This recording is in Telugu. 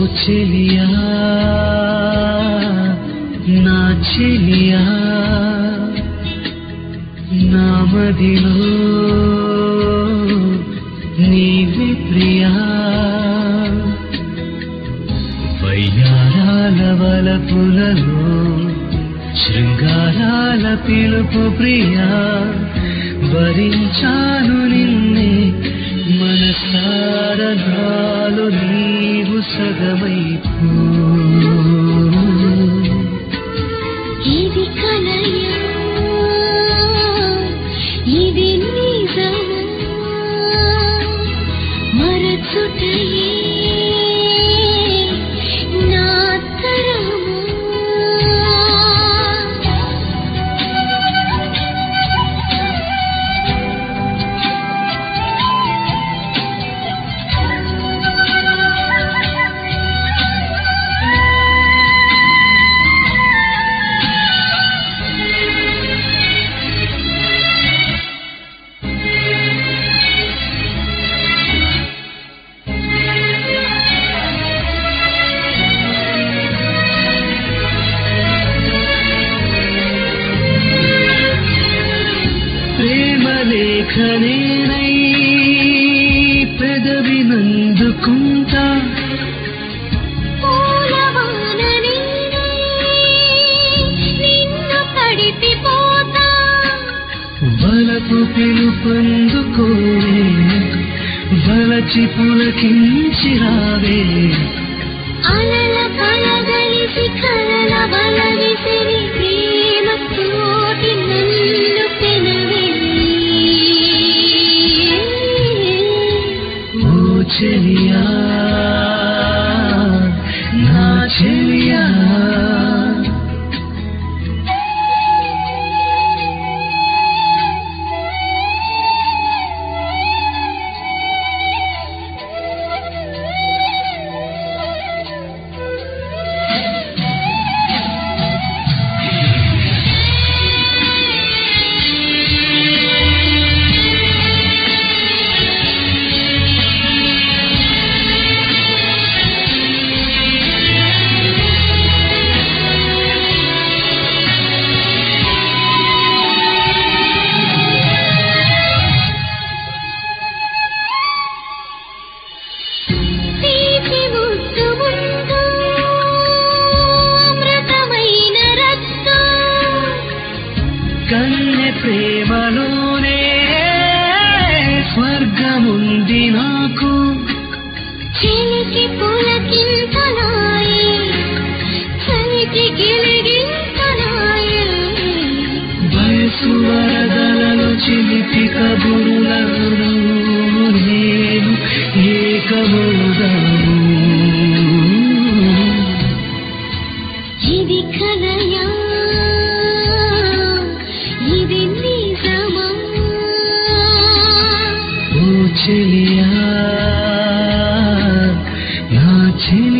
చెలియా నా చెలియా నా మదిలో నీవే ప్రియా వయ్యారాల వలపులలో శృంగారాల పిలుపు ప్రియా వరించాను నిన్నే మనసార నాలో నీవు సగమైపో ఇది కలయా ఇది నిజమా మరచుటయే నా తరమా ప్రేమ లేఖనేనై పెదవి నందుకుంటా పూలవాన నేనై నిన్ను తడిపిపోతా వలపు పిలుపందుకోవే వలచి పులకించి రావే అలల కలగలిసి కలల బల విసిరి ప్రేమ తోటి నన్ను పెనవే ఓ చెలియా నా చెలియా తీపి ముద్దు ముందు అమృతమైన రక్తం కన్నె ప్రేమలోనే స్వర్గముంది నాకు చిలికి పులకింతలాయే చలికి గిలిగింతలాయే వయసు వరదలలో చిలిపి కబురులను నేను ఏకమౌదాము ఇది కలయా ఇది నిజమా ఓ చెలియా నా చెలియా